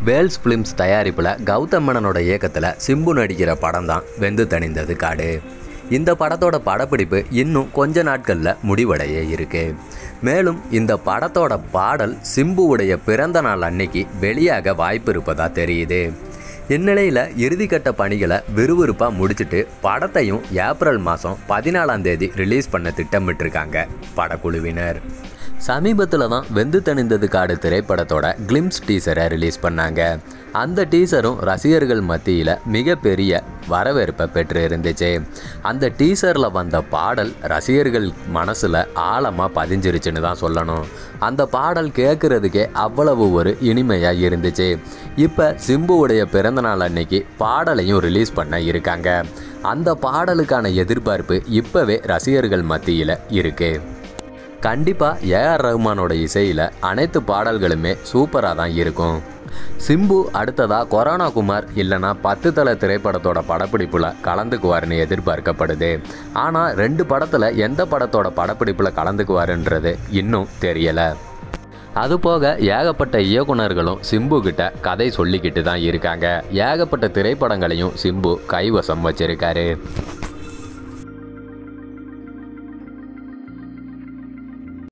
Wales films தயாரிப்பில் கௌதம் மேனனோட இயக்கத்தில் சிம்பு நடிக்கிற படம் தான் வெந்து தணிந்தது காடு இந்த படத்தோட படப்பிடிப்பு இன்னும் கொஞ்ச நாட்களில் முடிவடைய இருக்கு மேலும் இந்த படத்தோட பாடல் சிம்புவுடைய பிறந்த நாள் அன்னைக்கு வெளியாக வாய்ப்பு இருப்பதா தெரியுது இந்நிலையில் இறுதிக்கட்ட பணிகளை விறுவிறுப்பாக முடிச்சுட்டு படத்தையும் ஏப்ரல் மாதம் பதினாலாம் தேதி ரிலீஸ் பண்ண திட்டமிட்டிருக்காங்க படக்குழுவினர் சமீபத்தில் தான் வெந்து தணிந்தது காடு திரைப்படத்தோட கிளிம்ஸ் டீசரை ரிலீஸ் பண்ணாங்க அந்த டீசரும் ரசிகர்கள் மத்தியில் மிகப்பெரிய வரவேற்பை பெற்று இருந்துச்சு அந்த டீசரில் வந்த பாடல் ரசிகர்கள் மனசில் ஆழமாக பதிஞ்சிருச்சுன்னு தான் சொல்லணும் அந்த பாடல் கேட்குறதுக்கே அவ்வளவு ஒரு இனிமையாக இருந்துச்சு இப்போ சிம்புவுடைய பிறந்தநாள் அன்னைக்கு பாடலையும் ரிலீஸ் பண்ண இருக்காங்க அந்த பாடலுக்கான எதிர்பார்ப்பு இப்போவே ரசிகர்கள் மத்தியில் இருக்குது கண்டிப்பாக ஏஆர் ரஹ்மானோட இசையில் அனைத்து பாடல்களுமே சூப்பராக தான் இருக்கும் சிம்பு அடுத்ததாக கொரோனா குமார் இல்லைனா பத்து தலை திரைப்படத்தோட படப்பிடிப்பில் கலந்துக்குவார்னு எதிர்பார்க்கப்படுது ஆனால் ரெண்டு படத்தில் எந்த படத்தோட படப்பிடிப்பில் கலந்துக்குவாருன்றது இன்னும் தெரியலை அதுபோக ஏகப்பட்ட இயக்குனர்களும் சிம்பு கிட்ட கதை சொல்லிக்கிட்டு தான் இருக்காங்க ஏகப்பட்ட திரைப்படங்களையும் சிம்பு கைவசம் வச்சிருக்காரு